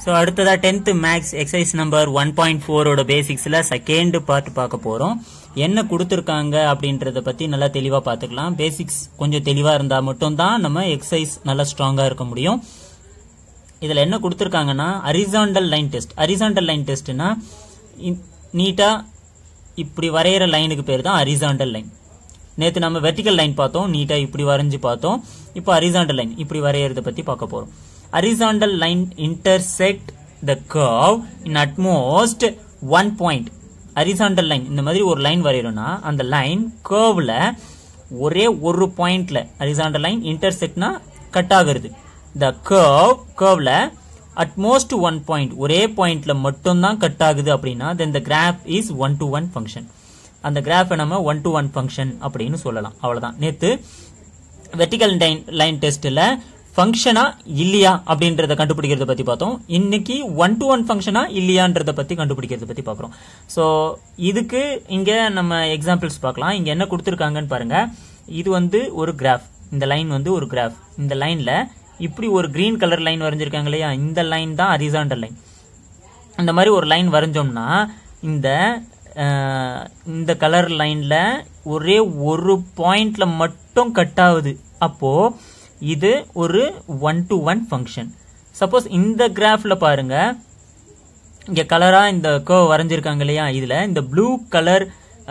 so அடுத்ததா tenth maths exercise number one point ஃபோரோட பேசிக்ஸில் செகண்ட் பார்ட் பார்க்க போகிறோம் என்ன கொடுத்துருக்காங்க அப்படின்றத பற்றி நல்லா தெளிவாக பார்த்துக்கலாம் பேசிக்ஸ் கொஞ்சம் தெளிவாக இருந்தால் மட்டும்தான் நம்ம எக்ஸசைஸ் நல்லா ஸ்ட்ராங்காக இருக்க முடியும் இதில் என்ன கொடுத்துருக்காங்கன்னா horizontal line test horizontal line டெஸ்ட்னா நீட்டாக இப்படி வரைகிற லைனுக்கு பேர் தான் அரிசாண்டல் லைன் நேற்று நம்ம வெர்டிக்கல் லைன் பார்த்தோம் நீட்டாக இப்படி வரைஞ்சு பார்த்தோம் இப்போ அரிசாண்டல் லைன் இப்படி வரைகிறத பற்றி பார்க்க போகிறோம் horizontal line intersect the curve in at most one point horizontal line இந்த மாதிரி ஒரு லைன் வரையறோம்னா அந்த லைன் கர்வ்ல ஒரே ஒரு பாயிண்ட்ல horizontal லைன் இன்டர்செக்ட்னா கட் ஆகுறது the curve கர்வ்ல at most ஒன் பாயிண்ட் ஒரே பாயிண்ட்ல மட்டும் தான் கட் ஆகுது அப்படின்னா then the graph is one to one function அந்த கிராஃபை நம்ம ஒன் டு ஒன் ஃபங்க்ஷன் அப்படின்னு சொல்லலாம் அவ்வளவுதான் நேத்து வெர்டிக்கல் லைன் லைன் டெஸ்ட்ல ஃபங்க்ஷனா இல்லையா அப்படின்றத கண்டுபிடிக்கிறத பத்தி பார்த்தோம் இன்னைக்கு ஒன் டு ஒன் ஃபங்க்ஷனா இல்லையான்றத பத்தி கண்டுபிடிக்கிறத பத்தி பார்க்குறோம் ஸோ இதுக்கு இங்க நம்ம எக்ஸாம்பிள்ஸ் பார்க்கலாம் இங்க என்ன கொடுத்துருக்காங்கன்னு பாருங்க இது வந்து ஒரு கிராஃப் இந்த லைன் வந்து ஒரு கிராஃப் இந்த லைன்ல இப்படி ஒரு கிரீன் கலர் லைன் வரைஞ்சிருக்காங்க இல்லையா இந்த லைன் தான் அரிசாண்டல் லைன் இந்த மாதிரி ஒரு லைன் வரைஞ்சோம்னா இந்த இந்த கலர் லைன்ல ஒரே ஒரு பாயிண்ட்ல மட்டும் கட் ஆகுது அப்போ இது ஒரு one to one function suppose இந்த கிராஃப்ல பாருங்க இங்க கலரா இந்த கர்வ் வரைஞ்சிருக்காங்க இல்லையா இதுல இந்த ப்ளூ கலர்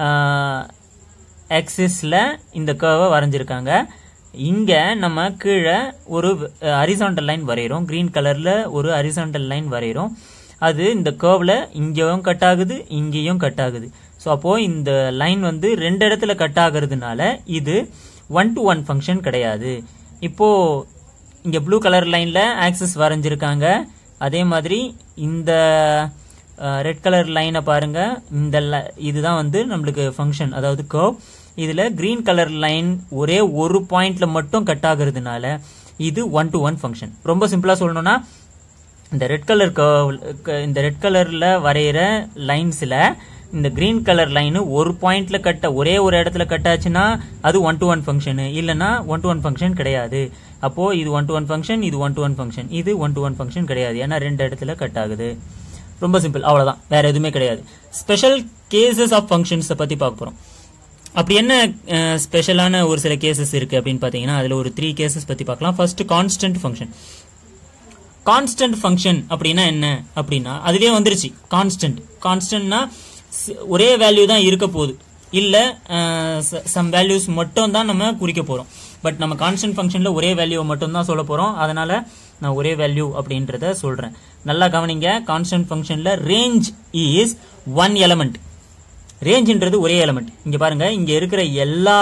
ஆக்சிஸ்ல இந்த கர்வை வரைஞ்சிருக்காங்க இங்க நம்ம கீழே ஒரு அரிசாண்டல் லைன் வரைகிறோம் கிரீன் கலர்ல ஒரு அரிசாண்டல் லைன் வரைகிறோம் அது இந்த கர்வ்ல இங்கேயும் கட் ஆகுது இங்கேயும் கட் ஆகுது ஸோ அப்போ இந்த லைன் வந்து ரெண்டு இடத்துல கட் ஆகுறதுனால இது ஒன் டு ஒன் ஃபங்க்ஷன் கிடையாது இப்போ இங்க ப்ளூ கலர் லைன்ல ஆக்சஸ் வரைஞ்சிருக்காங்க அதே மாதிரி இந்த ரெட் கலர் லைனை பாருங்க இந்த இதுதான் வந்து நம்மளுக்கு ஃபங்க்ஷன் அதாவது கர்வ் இதுல கிரீன் கலர் லைன் ஒரே ஒரு பாயிண்ட்ல மட்டும் கட் ஆகுறதுனால இது ஒன் டு ஒன் ஃபங்க்ஷன் ரொம்ப சிம்பிளா சொல்லணும்னா இந்த ரெட் கலர் இந்த ரெட் கலர்ல வரைகிற லைன்ஸ்ல இந்த கிரீன் கலர் லைன் ஒரு பாயிண்ட்ல கட்ட ஒரே ஒரு இடத்துல கட் ஆச்சுன்னா அது ஒன் டு ஒன் ஃபங்க்ஷன் இல்லைன்னா ஒன் டு ஒன் ஃபங்க்ஷன் கிடையாது அப்போ இது ஒன் டு ஒன் ஃபங்க்ஷன் இது ஒன் டு ஒன் ஃபங்க்ஷன் இது ஒன் டு ஒன் ஃபங்க்ஷன் கிடையாது ஏன்னா ரெண்டு இடத்துல கட் ஆகுது ரொம்ப சிம்பிள் அவ்வளவுதான் வேற எதுவுமே கிடையாது ஸ்பெஷல் கேசஸ் ஆஃப் ஃபங்க்ஷன்ஸை பத்தி பார்க்க போறோம் அப்படி என்ன ஸ்பெஷலான ஒரு சில கேசஸ் இருக்கு அப்படின்னு பாத்தீங்கன்னா அதுல ஒரு த்ரீ கேசஸ் பத்தி பார்க்கலாம் first constant function constant function அப்படின்னா என்ன அப்படின்னா அதுவே வந்துருச்சு கான்ஸ்டன்ட் கான்ஸ்டன்ட்னா ஒரே வேல்யூ தான் இருக்க போகுது இல்ல சம் வேல்யூஸ் மட்டும் தான் நம்ம குறிக்க போறோம் பட் நம்ம கான்ஸ்டன்ட் ஃபங்க்ஷன்ல ஒரே வேல்யூ மட்டும் தான் சொல்ல போறோம் அதனால நான் ஒரே வேல்யூ அப்படின்றத சொல்றேன் நல்லா கவனிங்க கான்ஸ்டன்ட் ஃபங்க்ஷன்ல ரேஞ்ச் இஸ் ஒன் எலமெண்ட் ரேஞ்சுன்றது ஒரே எலமெண்ட் இங்க பாருங்க இங்க இருக்கிற எல்லா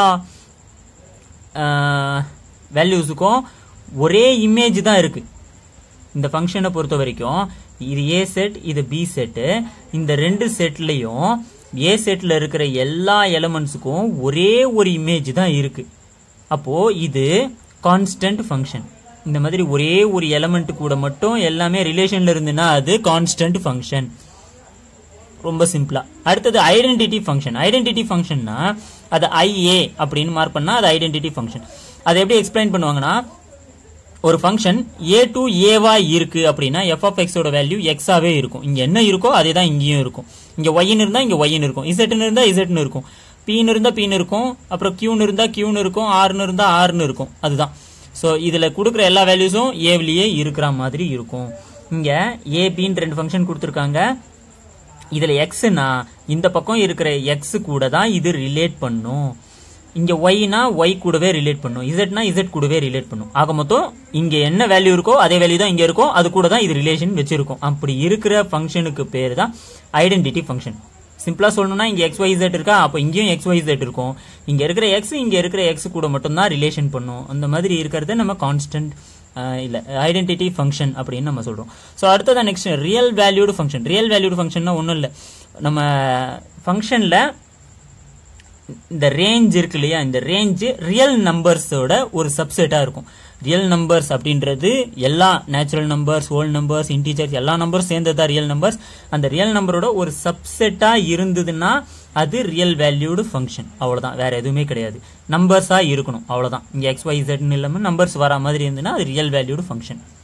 வேல்யூஸுக்கும் ஒரே இமேஜ் தான் இருக்கு இந்த ஃபங்க்ஷனை பொறுத்த வரைக்கும் இது ஏ செட் இது பி செட்டு இந்த ரெண்டு செட்லயும் ஏ செட்ல இருக்கிற எல்லா எலமெண்ட்ஸுக்கும் ஒரே ஒரு இமேஜ் தான் இருக்கு அப்போ இது கான்ஸ்டன்ட் ஃபங்க்ஷன் இந்த மாதிரி ஒரே ஒரு எலமெண்ட் கூட மட்டும் எல்லாமே ரிலேஷன்ல இருந்துன்னா அது கான்ஸ்டன்ட் ஃபங்க்ஷன் ரொம்ப சிம்பிளா அடுத்தது ஐடென்டிட்டி ஃபங்க்ஷன் ஐடென்டிட்டி ஃபங்க்ஷன்னா அது ஐஏ அப்படின்னு மார்க் பண்ணா அது ஐடென்டிட்டி ஃபங்க்ஷன் அதை எப்படி எக்ஸ்பிளைன் பண்ணுவாங்கன்னா ஒரு ஃபங்க்ஷன் ஏ டு ஏவா இருக்கு அப்படின்னா எஃப் ஆஃப் எக்ஸோட வேல்யூ எக்ஸாவே இருக்கும் இங்க என்ன இருக்கோ அதே தான் இங்கேயும் இருக்கும் இங்க ஒய்னு இருந்தா இங்க ஒய்னு இருக்கும் இசட்னு இருந்தா இசட்னு இருக்கும் பீனு இருந்தா பீனு இருக்கும் அப்புறம் கியூன்னு இருந்தா கியூன்னு இருக்கும் ஆர்னு இருந்தா ஆர்னு இருக்கும் அதுதான் ஸோ இதுல கொடுக்குற எல்லா வேல்யூஸும் ஏவிலேயே இருக்கிற மாதிரி இருக்கும் இங்க ஏ பின்னு ரெண்டு ஃபங்க்ஷன் கொடுத்துருக்காங்க இதுல எக்ஸ்னா இந்த பக்கம் இருக்கிற எக்ஸ் கூட தான் இது ரிலேட் பண்ணும் இங்க ஒய்னா ஒய் கூடவே ரிலேட் பண்ணும் இசட்னா இசட் கூடவே ரிலேட் பண்ணும் ஆக மொத்தம் இங்க என்ன வேல்யூ இருக்கோ அதே வேல்யூ தான் இங்க இருக்கும் அது கூட தான் இது ரிலேஷன் வச்சிருக்கும் அப்படி இருக்கிற ஃபங்க்ஷனுக்கு பேர் தான் ஐடென்டிட்டி ஃபங்க்ஷன் சிம்பிளா சொல்லணும்னா இங்க எக்ஸ் ஒய் இசட் இருக்கா அப்போ இங்கேயும் எக்ஸ் ஒய் இசட் இருக்கும் இங்க இருக்கிற எக்ஸ் இங்க இருக்கிற எக்ஸ் கூட மட்டும் தான் ரிலேஷன் பண்ணும் அந்த மாதிரி இருக்கிறத நம்ம கான்ஸ்டன்ட் இல்ல ஐடென்டிட்டி ஃபங்க்ஷன் அப்படின்னு நம்ம சொல்றோம் ஸோ அடுத்ததான் next real valued function real valued ஃபங்க்ஷன்னா ஒன்றும் இல்லை நம்ம ஃபங்க்ஷன்ல இந்த ரேஞ்ச் இருக்கு இல்லையா இந்த ரேஞ்ச் ரியல் நம்பர்ஸோட ஒரு சப்செட்டா இருக்கும் ரியல் நம்பர்ஸ் அப்படின்றது எல்லா natural numbers whole numbers integers எல்லா நம்பர்ஸ் சேர்ந்ததா ரியல் நம்பர்ஸ் அந்த ரியல் நம்பரோட ஒரு சப்செட்டா இருந்ததுன்னா அது ரியல் வேல்யூடு ஃபங்க்ஷன் அவ்வளவுதான் வேற எதுவுமே கிடையாது நம்பர்ஸா இருக்கணும் அவ்வளவுதான் இங்க எக்ஸ் ஒய் இசட்னு இல்லாம நம்பர்ஸ் வர மாதிரி இருந்ததுன்னா அது ரியல் வேல்யூடு ஃபங்க்ஷன்